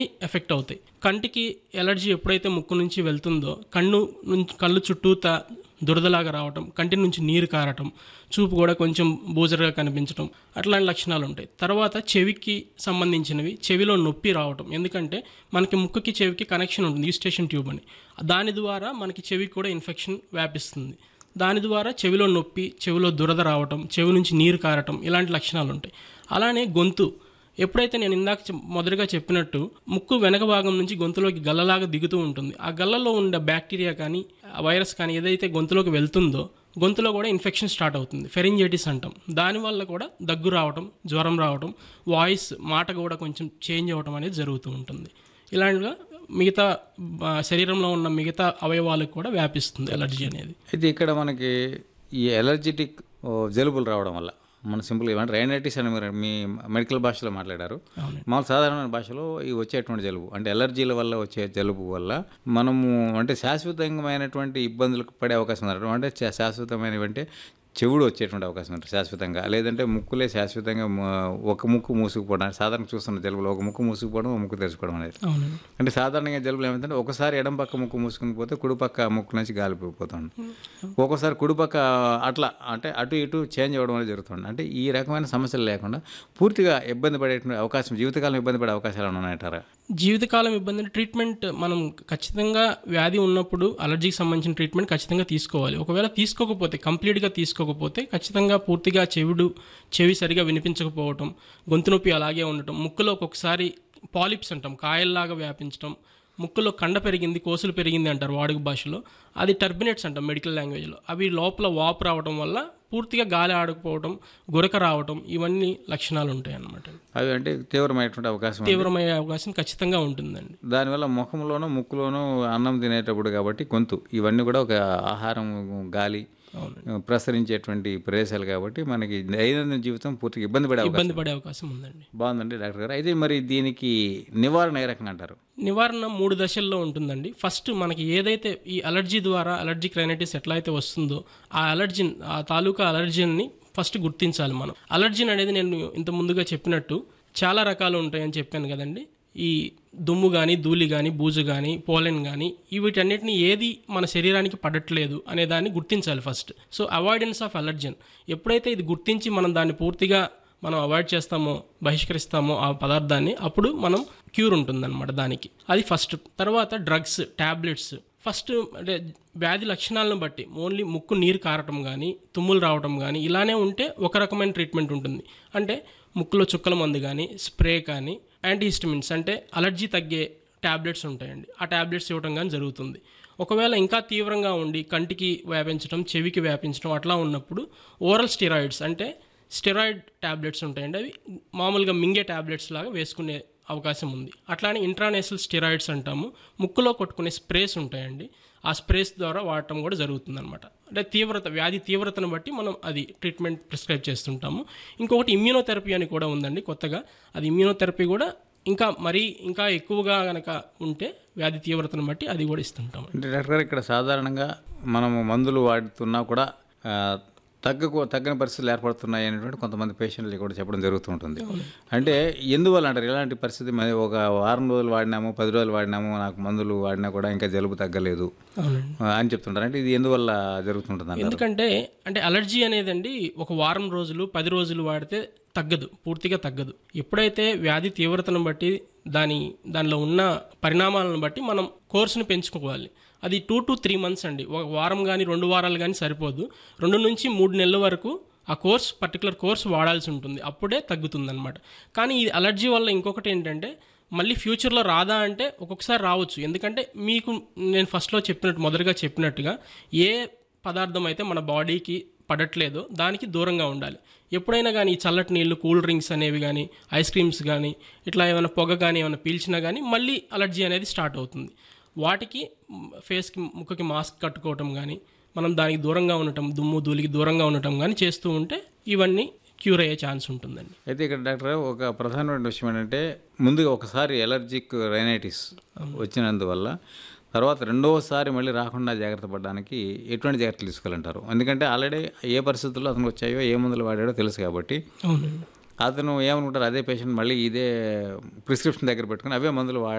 Effect అవుతాయి కంటికి allergy ఎప్పుడైతే ముక్కు నుంచి వెళ్తుందో కన్ను నుంచి కళ్ళు చుట్టూత దురదలాగా రావటం కంటి నుంచి నీరు కారటం చూపు కూడా కొంచెం బూజరగా కనిపించడం అట్లాంటి లక్షణాలు ఉంటాయి తర్వాత చెవికి సంబంధించినవి చెవిలో నొప్పి రావటం ఎందుకంటే మనకి ముక్కుకి చెవికి కనెక్షన్ ఉంటుంది ఈస్టేషన్ ట్యూబ్ అని దాని ద్వారా మనకి చెవికి కూడా ఇన్ఫెక్షన్ వ్యాపిస్తుంది దాని ద్వారా చెవిలో నొప్పి చెవిలో దురద రావటం చెవి నుంచి నీరు కారటం ఇలాంటి లక్షణాలు ఉంటాయి అలానే గొంతు ఎప్పుడైతే నేను ఇందాక చెప్- మొదటగా చెప్పినట్టు ముక్కు వెనక భాగం నుంచి గొంతులోకి గల్లలాగా దిగుతూ ఉంటుంది ఆ గల్లలో ఉండే బ్యాక్టీరియా కానీ ఆ వైరస్ కానీ ఏదైతే గొంతులోకి వెళ్తుందో గొంతులో కూడా ఇన్ఫెక్షన్ స్టార్ట్ అవుతుంది ఫెరింజైటిస్ అంటాం దానివల్ల కూడా దగ్గు రావటం జ్వరం రావటం వాయిస్ మాట కూడా కొంచెం చేంజ్ అవ్వటం అనేది జరుగుతూ ఉంటుంది ఇలాంటిగా మిగతా ఆ, శరీరంలో ఉన్న మిగతా అవయవాలకు కూడా వ్యాపిస్తుంది ఎలర్జీ అనేది అయితే ఇక్కడ మనకి ఈ ఎలర్జెటిక్ జలుబులు రావడం వల్ల మన సింపుల్ ఏమంటే రైనైటిస్ అని మీరు మీ మెడికల్ భాషలో మాట్లాడారు అవునండి. మామూలు సాధారణ భాషలో ఈ వచ్చేటువంటి జలుబు అంటే ఎలర్జీల వల్ల వచ్చే జలుబు వల్ల మనము అంటే శాశ్వతమైనటువంటి ఇబ్బందులకు పడే అవకాశం ఉంది అంటే శా- శాశ్వతమైనవి అంటే చెవుడు వచ్చేటువంటి అవకాశం ఉంటుంది శాశ్వతంగా లేదంటే ముక్కులే శాశ్వతంగా మ- ఒక ముక్కు మూసుకుపోవడం సాధారణ చూస్తున్న జలుబులో ఒక ముక్కు మూసుకుపోవడం ఒక ముక్కు తెరుచుకోవడం అనేది అవునండి అంటే సాధారణంగా జలుబులు ఏమైందంటే ఒకసారి ఎడం పక్క ముక్కు మూసుకుని పోతే కుడి పక్క ముక్కు నుంచి గాలి పోతుంది ఒక్కోసారి కుడి పక్క అట్లా అంటే అటు ఇటు చేంజ్ అవ్వడం అనేది జరుగుతుంది అంటే ఈ రకమైన సమస్యలు లేకుండా పూర్తిగా ఇబ్బంది పడేటువంటి అవకాశం జీవితకాలం ఇబ్బంది పడే అవకాశాలు ఏమైనా ఉన్నాయంటారా జీవితకాలం ఇబ్బంది ట్రీట్మెంట్ మనం ఖచ్చితంగా వ్యాధి ఉన్నప్పుడు అలర్జీకి సంబంధించిన ట్రీట్మెంట్ ఖచ్చితంగా తీసుకోవాలి ఒకవేళ తీసుకోకపోతే కంప్లీట్గా తీసుకోకపోతే ఖచ్చితంగా పూర్తిగా చెవిడు చెవి సరిగా వినిపించకపోవటం గొంతు నొప్పి అలాగే ఉండటం ముక్కులో ఒక్కొక్కసారి పాలిప్స్ అంటాం కాయల్లాగా వ్యాపించడం ముక్కులో కండ పెరిగింది కోసులు పెరిగింది అంటారు వాడుక భాషలో అది టర్బినేట్స్ అంటాం మెడికల్ లాంగ్వేజ్లో అవి లోపల వాపు రావడం వల్ల పూర్తిగా గాలి ఆడకపోవడం గురక రావటం ఇవన్నీ లక్షణాలు ఉంటాయి అన్నమాట అవి అంటే తీవ్రమైనటువంటి అవకాశం ఉంది. తీవ్రమయ్యే అవకాశం ఖచ్చితంగా ఉంటుందండి దానివల్ల ముఖంలోనూ ముక్కులోనూ అన్నం తినేటప్పుడు కాబట్టి గొంతు ఇవన్నీ కూడా ఒక ఆహారం గాలి ప్రసరించేటువంటి ప్రదేశాలు కాబట్టి మనకి దైనందిన జీవితం పూర్తిగా ఇబ్బంది పడే అవకాశం ఇబ్బంది పడే అవకాశం ఉందండి బాగుందండి డాక్టర్ గారు అయితే మరి దీనికి నివారణ ఏ రకంగా అంటారు నివారణ మూడు దశల్లో ఉంటుందండి ఫస్ట్ మనకి ఏదైతే ఈ అలర్జీ ద్వారా అలర్జిక్ రైనైటిస్ ఎట్లా అయితే వస్తుందో ఆ అలర్జిన్ ఆ తాలూకా అలర్జీని ఫస్ట్ గుర్తించాలి మనం అలర్జిన్ అనేది నేను ఇంత ముందుగా చెప్పినట్టు చాలా రకాలు ఉంటాయని చెప్పాను కదండి ఈ దుమ్ము కానీ ధూళి కానీ బూజు కానీ పోలెన్ కానీ వీటన్నిటిని ఏది మన శరీరానికి పడట్లేదు అనే దాన్ని గుర్తించాలి first so avoidance of allergen ఎప్పుడైతే ఇది గుర్తించి మనం దాన్ని పూర్తిగా మనం అవాయిడ్ చేస్తామో బహిష్కరిస్తామో ఆ పదార్థాన్ని అప్పుడు మనం క్యూర్ ఉంటుందన్నమాట దానికి అది ఫస్ట్ తర్వాత డ్రగ్స్ ట్యాబ్లెట్స్ ఫస్ట్ అంటే వ్యాధి లక్షణాలను బట్టి ఓన్లీ ముక్కు నీరు కారటం కానీ తుమ్ములు రావటం కానీ ఇలానే ఉంటే ఒక రకమైన ట్రీట్మెంట్ ఉంటుంది అంటే ముక్కులో చుక్కల మందు కానీ స్ప్రే కానీ యాంటీహిస్టమిన్స్ అంటే అలర్జీ తగ్గే ట్యాబ్లెట్స్ ఉంటాయండి ఆ ట్యాబ్లెట్స్ ఇవ్వడం కానీ జరుగుతుంది ఒకవేళ ఇంకా తీవ్రంగా ఉండి కంటికి వ్యాపించడం చెవికి వ్యాపించడం అట్లా ఉన్నప్పుడు ఓరల్ స్టిరాయిడ్స్ అంటే స్టెరాయిడ్ ట్యాబ్లెట్స్ ఉంటాయండి అవి మామూలుగా మింగే ట్యాబ్లెట్స్ లాగా వేసుకునే అవకాశం ఉంది అట్లానే ఇంట్రానేసల్ స్టెరాయిడ్స్ అంటాము ముక్కులో కొట్టుకునే స్ప్రేస్ ఉంటాయండి ఆ స్ప్రేస్ ద్వారా వాడటం కూడా జరుగుతుందన్నమాట అంటే తీవ్రత వ్యాధి తీవ్రతను బట్టి మనం అది ట్రీట్మెంట్ ప్రిస్క్రైబ్ చేస్తుంటాము ఇంకొకటి ఇమ్యూనోథెరపీ అని కూడా ఉందండి కొత్తగా అది ఇమ్యూనోథెరపీ కూడా ఇంకా మరీ ఇంకా ఎక్కువగా కనుక ఉంటే వ్యాధి తీవ్రతను బట్టి అది కూడా ఇస్తుంటాం అంటే డాక్టర్ గారు ఇక్కడ సాధారణంగా మనము మందులు వాడుతున్నా కూడా ఆ, తగ్గకు తగ్గని పరిస్థితులు ఏర్పడుతున్నాయి అనేటువంటి కొంతమంది పేషెంట్లు కూడా చెప్పడం జరుగుతూ ఉంటుంది అంటే ఎందువల్ల అంటారు ఇలాంటి పరిస్థితి మరి ఒక వారం రోజులు వాడినాము పది రోజులు వాడినాము నాకు మందులు వాడినా కూడా ఇంకా జలుబు తగ్గలేదు అవునండి ఆ, అని చెప్తుంటారు అంటే ఇది ఎందువల్ల జరుగుతుంటుంది అంటారు ఎందుకంటే అంటే అలర్జీ అనేదండి ఒక వారం రోజులు పది రోజులు వాడితే తగ్గదు పూర్తిగా తగ్గదు ఎప్పుడైతే వ్యాధి తీవ్రతను బట్టి దాని దానిలో ఉన్న పరిణామాలను బట్టి మనం కోర్సును పెంచుకోవాలి అది టూ టు త్రీ మంత్స్ అండి ఒక వారం కానీ రెండు వారాలు కానీ సరిపోదు రెండు నుంచి మూడు నెలల వరకు ఆ కోర్స్ పర్టికులర్ కోర్స్ వాడాల్సి ఉంటుంది అప్పుడే తగ్గుతుందన్నమాట కానీ ఈ అలర్జీ వల్ల ఇంకొకటి ఏంటంటే మళ్ళీ ఫ్యూచర్లో రాదా అంటే ఒక్కొక్కసారి రావచ్చు ఎందుకంటే మీకు నేను ఫస్ట్లో చెప్పినట్టు మొదటగా చెప్పినట్టుగా ఏ పదార్థం అయితే మన బాడీకి పడట్లేదో దానికి దూరంగా ఉండాలి ఎప్పుడైనా కానీ ఈ చల్లటి నీళ్ళు కూల్ డ్రింక్స్ అనేవి కానీ ఐస్ క్రీమ్స్ కానీ ఇట్లా ఏమైనా పొగ కానీ ఏమైనా పీల్చినా కానీ మళ్ళీ అలర్జీ అనేది స్టార్ట్ అవుతుంది వాటికి మ్, ఫేస్కి ముక్కుకి మాస్క్ కట్టుకోవటం కానీ మనం దానికి దూరంగా ఉండటం దుమ్ము ధూళికి దూరంగా ఉండటం కానీ చేస్తూ ఉంటే ఇవన్నీ క్యూర్ అయ్యే ఛాన్స్ ఉంటుందండి అయితే ఇక్కడ డాక్టర్ గారు ఒక ప్రధానమైన విషయం ఏంటంటే ముందుగా ఒకసారి ఎలర్జిక్ రైనైటిస్ వచ్చినందువల్ల తర్వాత రెండవసారి మళ్ళీ రాకుండా జాగ్రత్త పడడానికి ఎటువంటి జాగ్రత్తలు తీసుకోవాలంటారు ఎందుకంటే ఆల్రెడీ ఏ పరిస్థితుల్లో అతనికి వచ్చాయో ఏ మందులు వాడాడో తెలుసు కాబట్టి అవునండి అతను ఏమనుకుంటారు అదే పేషెంట్ మళ్ళీ ఇదే ప్రిస్క్రిప్షన్ దగ్గర పెట్టుకుని అవే మందులు వాడి